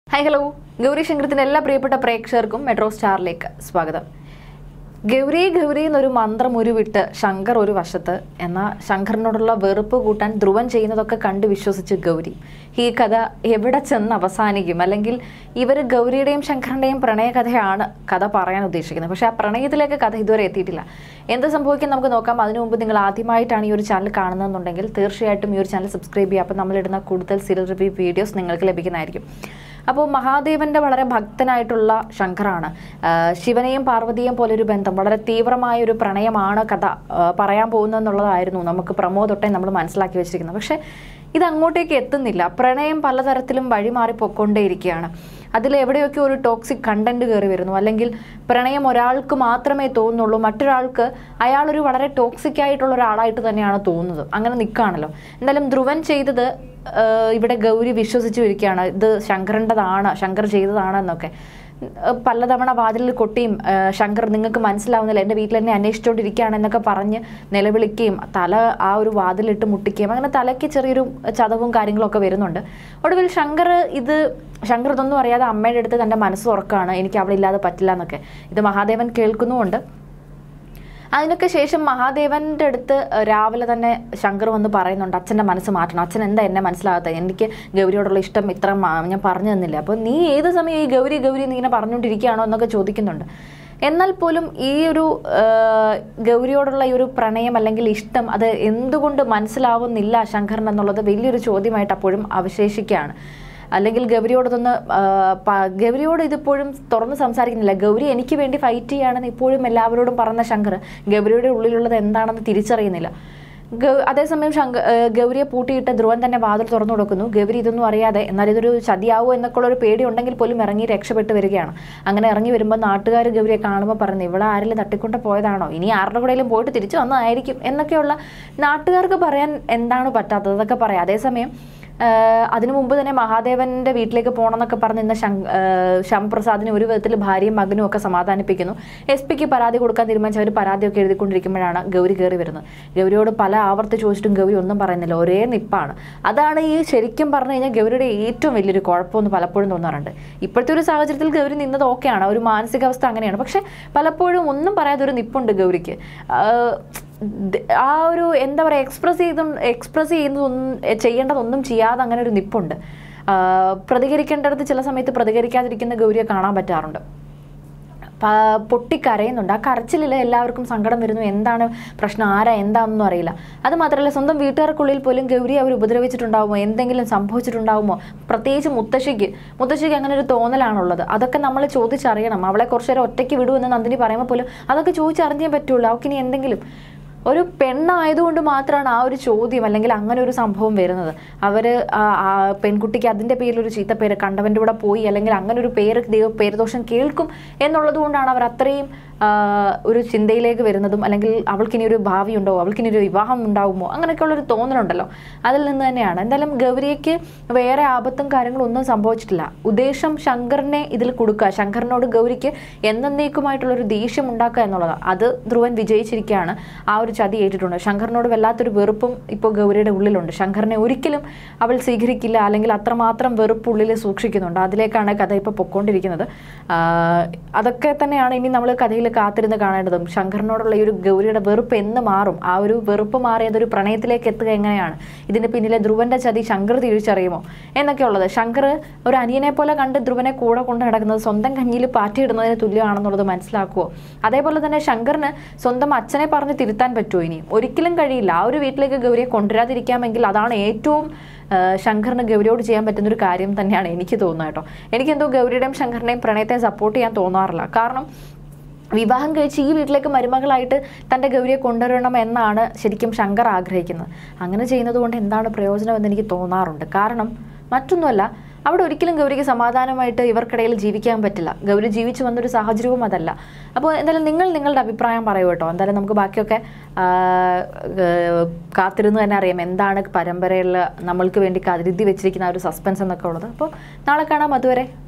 hi hello Gauri ശങ്കരത്തിന്റെ എല്ലാ പ്രിയപ്പെട്ട പ്രേക്ഷകർക്കും മെട്രോ സ്റ്റാറിലേക്ക് സ്വാഗതം ഗൗരി ഗൗരി എന്നൊരു മന്ത്രം ഉരുവിട്ട് ശങ്കർ ഒരു വശത്ത് എന്നാൽ ശങ്കറിനോടുള്ള വെറുപ്പ് കൂട്ടാൻ ധ്രുവൻ ചെയ്യുന്നതൊക്കെ കണ്ട് വിശ്വസിച്ച് ഗൗരി ഈ കഥ എവിടെ ചെന്ന് അവസാനിക്കും അല്ലെങ്കിൽ ഇവർ ഗൗരിയുടെയും ശങ്കറിൻ്റെയും പ്രണയകഥയാണ് കഥ പറയാൻ ഉദ്ദേശിക്കുന്നത് പക്ഷേ ആ പ്രണയത്തിലേക്ക് കഥ ഇതുവരെ എത്തിയിട്ടില്ല എന്ത് സംഭവിക്കും നമുക്ക് നോക്കാം അതിനു മുമ്പ് നിങ്ങൾ ആദ്യമായിട്ടാണ് ഈ ഒരു ചാനൽ കാണുന്നതെന്നുണ്ടെങ്കിൽ തീർച്ചയായിട്ടും ഈ ഒരു ചാനൽ സബ്സ്ക്രൈബ് ചെയ്യുക അപ്പോൾ നമ്മളിടുന്ന കൂടുതൽ സീരിയൽ റിവ്യൂ വീഡിയോസ് നിങ്ങൾക്ക് ലഭിക്കുന്നതായിരിക്കും അപ്പോൾ മഹാദേവന്റെ വളരെ ഭക്തനായിട്ടുള്ള ശങ്കറാണ് ആ, ശിവനെയും പാർവതിയെയും പോലെ ഒരു ബന്ധം വളരെ തീവ്രമായ ഒരു പ്രണയമാണ് കഥ ആ, പറയാൻ പോകുന്നതെന്നുള്ളതായിരുന്നു നമുക്ക് പ്രമോ തൊട്ടേ നമ്മൾ മനസ്സിലാക്കി വെച്ചിരിക്കുന്നത് പക്ഷേ ഇത് അങ്ങോട്ടേക്ക് എത്തുന്നില്ല പ്രണയം പലതരത്തിലും വഴിമാറി പൊക്കൊണ്ടേയിരിക്കുകയാണ് അതിൽ എവിടെയൊക്കെ ഒരു ടോക്സിക് കണ്ടന്റ് കയറി വരുന്നു അല്ലെങ്കിൽ പ്രണയം ഒരാൾക്ക് മാത്രമേ തോന്നുന്നുള്ളൂ മറ്റൊരാൾക്ക് അയാളൊരു വളരെ ടോക്സിക് ആയിട്ടുള്ള ഒരാളായിട്ട് തന്നെയാണ് തോന്നുന്നത് അങ്ങനെ നിൽക്കുകയാണല്ലോ എന്തായാലും ധ്രുവൻ ചെയ്തത് ആഹ് ഇവിടെ ഗൗരി വിശ്വസിച്ചു ഇരിക്കുകയാണ് ഇത് ശങ്കറിൻ്റെതാണ് ശങ്കർ ചെയ്തതാണ് എന്നൊക്കെ ഉം, പലതവണ വാതിലിൽ കൊട്ടിയും ആഹ് ശങ്കർ നിങ്ങൾക്ക് മനസ്സിലാവുന്നില്ല എൻ്റെ വീട്ടിൽ എന്നെ അന്വേഷിച്ചുകൊണ്ടിരിക്കുകയാണ് എന്നൊക്കെ പറഞ്ഞ് നിലവിളിക്കുകയും തല ആ ഒരു വാതിലിട്ട് മുട്ടിക്കുകയും അങ്ങനെ തലയ്ക്ക് ചെറിയൊരു ചതവും കാര്യങ്ങളൊക്കെ വരുന്നുണ്ട് ഒടുവിൽ ശങ്കർ ഇത് ശങ്കർ ഇതൊന്നും അറിയാതെ അമ്മയുടെ അടുത്ത് തൻ്റെ മനസ്സ് തുറക്കുകയാണ് എനിക്ക് അവിടെ ഇല്ലാതെ പറ്റില്ല എന്നൊക്കെ ഇത് മഹാദേവൻ കേൾക്കുന്നുമുണ്ട് അതിനൊക്കെ ശേഷം മഹാദേവന്റെ അടുത്ത് രാവിലെ തന്നെ ശങ്കർ വന്ന് പറയുന്നുണ്ട് അച്ഛൻ്റെ മനസ്സ് മാറ്റണം അച്ഛൻ എന്താ എന്നെ മനസ്സിലാകാത്തത് എനിക്ക് ഗൗരിയോടുള്ള ഇഷ്ടം ഇത്ര മാ- ഞാൻ പറഞ്ഞു തന്നില്ല അപ്പോൾ നീ ഏത് സമയം ഈ ഗൗരി ഗൗരി എന്ന് ഇങ്ങനെ പറഞ്ഞുകൊണ്ടിരിക്കുകയാണോ എന്നൊക്കെ ചോദിക്കുന്നുണ്ട് എന്നാൽ പോലും ഈ ഒരു ആ, ഗൗരിയോടുള്ള ഈ ഒരു പ്രണയം അല്ലെങ്കിൽ ഇഷ്ടം അത് എന്തുകൊണ്ട് മനസ്സിലാവുന്നില്ല ശങ്കരൻ എന്നുള്ളത് വലിയൊരു ചോദ്യമായിട്ട് അപ്പോഴും അവശേഷിക്കുകയാണ് അല്ലെങ്കിൽ ഗൗരിയോടൊന്ന് ഗൗരിയോട് ഇതിപ്പോഴും തുറന്ന് സംസാരിക്കുന്നില്ല ഗൗരി എനിക്ക് വേണ്ടി ഫൈറ്റ് ചെയ്യാണെന്ന് ഇപ്പോഴും എല്ലാവരോടും പറഞ്ഞ ശങ്കർ ഗൗരിയുടെ ഉള്ളിലുള്ളത് എന്താണെന്ന് തിരിച്ചറിയുന്നില്ല ഗൗ- അതേസമയം ശങ്ക ആ, ഗൗരിയെ പൂട്ടിയിട്ട് ധ്രുവൻ തന്നെ വാതിൽ തുറന്നു കൊടുക്കുന്നു ഗൗരി ഇതൊന്നും അറിയാതെ എന്നാൽ ഇതൊരു ചതിയാവോ എന്നൊക്കെയുള്ള ഒരു പേടി ഉണ്ടെങ്കിൽ പോലും ഇറങ്ങി രക്ഷപ്പെട്ട് വരികയാണ് അങ്ങനെ ഇറങ്ങി വരുമ്പോൾ നാട്ടുകാർ ഗൗരിയെ കാണുമ്പോൾ പറഞ്ഞു ഇവിടെ ആരെങ്കിലും തട്ടിക്കൊണ്ട് പോയതാണോ ഇനി ആരുടെ കൂടെയും പോയിട്ട് തിരിച്ചു വന്നതായിരിക്കും എന്നൊക്കെയുള്ള നാട്ടുകാർക്ക് പറയാൻ എന്താണ് പറ്റാത്തത് അതൊക്കെ പറയാം അതേസമയം ആഹ് അതിനു മുമ്പ് തന്നെ മഹാദേവന്റെ വീട്ടിലേക്ക് പോകണമെന്നൊക്കെ പറഞ്ഞ് ഇന്ന് ശം ആഹ് ശ്യാമപ്രസാദിനെ ഒരു വിധത്തിൽ ഭാര്യയും മകനും ഒക്കെ സമാധാനിപ്പിക്കുന്നു എസ് പിക്ക് പരാതി കൊടുക്കാൻ തീരുമാനിച്ച് അവർ പരാതിയൊക്കെ എഴുതിക്കൊണ്ടിരിക്കുമ്പോഴാണ് ഗൗരി കയറി വരുന്നത് ഗൗരിയോട് പല ആവർത്തി ചോദിച്ചിട്ടും ഗൗരി ഒന്നും പറയുന്നില്ല ഒരേ നിപ്പാണ് അതാണ് ഈ ശരിക്കും പറഞ്ഞു കഴിഞ്ഞാൽ ഗൗരിയുടെ ഏറ്റവും വലിയൊരു കുഴപ്പമെന്ന് പലപ്പോഴും തോന്നാറുണ്ട് ഇപ്പോഴത്തെ ഒരു സാഹചര്യത്തിൽ ഗൗരി നിന്നത് ഓക്കെയാണ് ഒരു മാനസികാവസ്ഥ അങ്ങനെയാണ് പക്ഷെ പലപ്പോഴും ഒന്നും പറയാതെ ഒരു നിപ്പുണ്ട് ഗൗരിക്ക് ആഹ് ദ- ആ ഒരു എന്താ പറയുക എക്സ്പ്രസ് ചെയ്ത എക്സ്പ്രസ് ചെയ്യുന്നതൊന്നും ചെയ്യേണ്ടതൊന്നും ചെയ്യാതെ അങ്ങനെ ഒരു നിപ്പുണ്ട് ആ, പ്രതികരിക്കേണ്ടടുത്ത് ചില സമയത്ത് പ്രതികരിക്കാതിരിക്കുന്ന ഗൗരിയെ കാണാൻ പറ്റാറുണ്ട് പ- പൊട്ടിക്കരയുന്നുണ്ട് ആ കരച്ചിലിൽ എല്ലാവർക്കും സങ്കടം വരുന്നു എന്താണ് പ്രശ്നം ആരാ എന്താണെന്നൊന്നും അറിയില്ല അത് മാത്രമല്ല സ്വന്തം വീട്ടുകാർക്കുള്ളിൽ പോലും ഗൗരി അവർ ഉപദ്രവിച്ചിട്ടുണ്ടാവുമോ എന്തെങ്കിലും സംഭവിച്ചിട്ടുണ്ടാവുമോ പ്രത്യേകിച്ച് മുത്തശ്ശിക്ക് മുത്തശ്ശിക്ക് അങ്ങനെ ഒരു തോന്നലാണുള്ളത് അതൊക്കെ നമ്മൾ ചോദിച്ചറിയണം അവളെ കുറച്ചു നേരം ഒറ്റയ്ക്ക് വിടുമെന്ന് നന്ദിനി പറയുമ്പോൾ പോലും അതൊക്കെ ചോദിച്ചറിഞ്ഞേ പറ്റുള്ളൂ അവൾക്കിനി എന്തെങ്കിലും ഒരു പെണ്ണായതുകൊണ്ട് മാത്രമാണ് ആ ഒരു ചോദ്യം അല്ലെങ്കിൽ അങ്ങനെ ഒരു സംഭവം വരുന്നത് അവർ ആ പെൺകുട്ടിക്ക് അതിൻ്റെ പേരിൽ ഒരു ചീത്ത പേര് കണ്ടവൻ്റെ കൂടെ പോയി അല്ലെങ്കിൽ അങ്ങനെ ഒരു പേര് ദൈവ പേരുദോഷം കേൾക്കും എന്നുള്ളത് കൊണ്ടാണ് അവർ അത്രയും ആ, ഒരു ചിന്തയിലേക്ക് വരുന്നതും അല്ലെങ്കിൽ അവൾക്കിനി ഒരു ഭാവി ഉണ്ടോ അവൾക്കിനി ഒരു വിവാഹം ഉണ്ടാവുമോ അങ്ങനെയൊക്കെയുള്ള ഒരു തോന്നലുണ്ടല്ലോ അതിൽ നിന്ന് തന്നെയാണ് എന്തായാലും ഗൗരിക്ക് വേറെ ആപത്തും കാര്യങ്ങളും ഒന്നും സംഭവിച്ചിട്ടില്ല ഉദ്ദേശം ശങ്കറിനെ ഇതിൽ കൊടുക്കുക ശങ്കറിനോട് ഗൗരിക്ക് എന്നേക്കുമായിട്ടുള്ള ഒരു ദേഷ്യം ഉണ്ടാക്കുക എന്നുള്ളതാണ് അത് ധ്രുവൻ വിജയിച്ചിരിക്കുകയാണ് ആ ഒരു ചതി ഏറ്റിട്ടുണ്ട് ശങ്കറിനോട് വല്ലാത്തൊരു വെറുപ്പും ഇപ്പോൾ ഗൗരിയുടെ ഉള്ളിലുണ്ട് ശങ്കറിനെ ഒരിക്കലും അവൾ സ്വീകരിക്കില്ല അല്ലെങ്കിൽ അത്രമാത്രം വെറുപ്പ് ഉള്ളിൽ സൂക്ഷിക്കുന്നുണ്ട് അതിലേക്കാണ് കഥ ഇപ്പോൾ പൊക്കോണ്ടിരിക്കുന്നത് ആ, അതൊക്കെ തന്നെയാണ് ഇനി നമ്മൾ കഥയിൽ കാത്തിരുന്ന് കാണേണ്ടതും ശങ്കറിനോടുള്ള ഈ ഒരു ഗൗരിയുടെ വെറുപ്പ് എന്ന് മാറും ആ ഒരു വെറുപ്പ് മാറിയത് ഒരു പ്രണയത്തിലേക്ക് എത്തുക എങ്ങനെയാണ് ഇതിന് പിന്നിലെ ധ്രുവന്റെ ചതി ശങ്കർ തിരിച്ചറിയുമോ എന്നൊക്കെ ഉള്ളത് ശങ്കർ ഒരു അനിയനെ പോലെ കണ്ട് ധ്രുവനെ കൂടെ കൊണ്ട് നടക്കുന്നത് സ്വന്തം കഞ്ഞിയിൽ പാറ്റിയിടുന്നതിന് തുല്യമാണെന്നുള്ളത് മനസ്സിലാക്കുമോ അതേപോലെ തന്നെ ശങ്കറിന് സ്വന്തം അച്ഛനെ പറഞ്ഞ് തിരുത്താൻ പറ്റുമോ ഇനി ഒരിക്കലും കഴിയില്ല ആ ഒരു വീട്ടിലേക്ക് ഗൗരിയെ കൊണ്ടുവരാതിരിക്കാമെങ്കിൽ അതാണ് ഏറ്റവും ആ, ശങ്കറിന് ഗൗരിയോട് ചെയ്യാൻ പറ്റുന്ന ഒരു കാര്യം തന്നെയാണ് എനിക്ക് തോന്നുന്നത് കേട്ടോ എനിക്കെന്തോ ഗൗരിയുടെയും ശങ്കറിനെയും പ്രണയത്തെ സപ്പോർട്ട് ചെയ്യാൻ തോന്നാറില്ല കാരണം വിവാഹം കഴിച്ച് ഈ വീട്ടിലേക്ക് മരുമകളായിട്ട് തൻ്റെ ഗൗരിയെ കൊണ്ടുവരണം എന്നാണ് ശരിക്കും ശങ്കർ ആഗ്രഹിക്കുന്നത് അങ്ങനെ ചെയ്യുന്നത് കൊണ്ട് എന്താണ് പ്രയോജനമെന്ന് എനിക്ക് തോന്നാറുണ്ട് കാരണം മറ്റൊന്നുമല്ല അവിടെ ഒരിക്കലും ഗൗരിക്ക് സമാധാനമായിട്ട് ഇവർക്കിടയിൽ ജീവിക്കാൻ പറ്റില്ല ഗൗരി ജീവിച്ചു വന്നൊരു സാഹചര്യവും അതല്ല അപ്പോൾ എന്തായാലും നിങ്ങൾ നിങ്ങളുടെ അഭിപ്രായം പറയൂ കേട്ടോ എന്തായാലും നമുക്ക് ബാക്കിയൊക്കെ ആ, ഏർ, കാത്തിരുന്ന് തന്നെ അറിയാം എന്താണ് പരമ്പരയിൽ നമ്മൾക്ക് വേണ്ടി കരുതി വെച്ചിരിക്കുന്ന ആ ഒരു സസ്പെൻസ് എന്നൊക്കെ ഉള്ളത് അപ്പോൾ നാളെ കാണാം അതുവരെ